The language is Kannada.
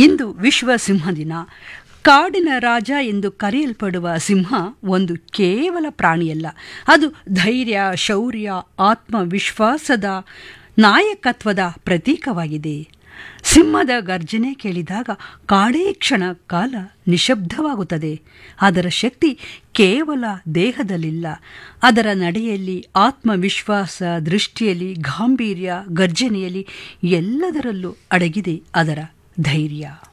ಇಂದು ವಿಶ್ವ ಸಿಂಹ ದಿನ ಕಾಡಿನ ರಾಜ ಎಂದು ಕರೆಯಲ್ಪಡುವ ಸಿಂಹ ಒಂದು ಕೇವಲ ಪ್ರಾಣಿಯಲ್ಲ ಅದು ಧೈರ್ಯ ಶೌರ್ಯ ಆತ್ಮವಿಶ್ವಾಸದ ನಾಯಕತ್ವದ ಪ್ರತೀಕವಾಗಿದೆ ಸಿಂಹದ ಗರ್ಜನೆ ಕೇಳಿದಾಗ ಕಾಡೇ ಕ್ಷಣ ಕಾಲ ನಿಶಬ್ದವಾಗುತ್ತದೆ ಅದರ ಶಕ್ತಿ ಕೇವಲ ದೇಹದಲ್ಲಿಲ್ಲ ಅದರ ನಡೆಯಲ್ಲಿ ಆತ್ಮವಿಶ್ವಾಸ ದೃಷ್ಟಿಯಲ್ಲಿ ಗಾಂಭೀರ್ಯ ಗರ್ಜನೆಯಲ್ಲಿ ಎಲ್ಲದರಲ್ಲೂ ಅಡಗಿದೆ ಅದರ ಧೈರ್ಯ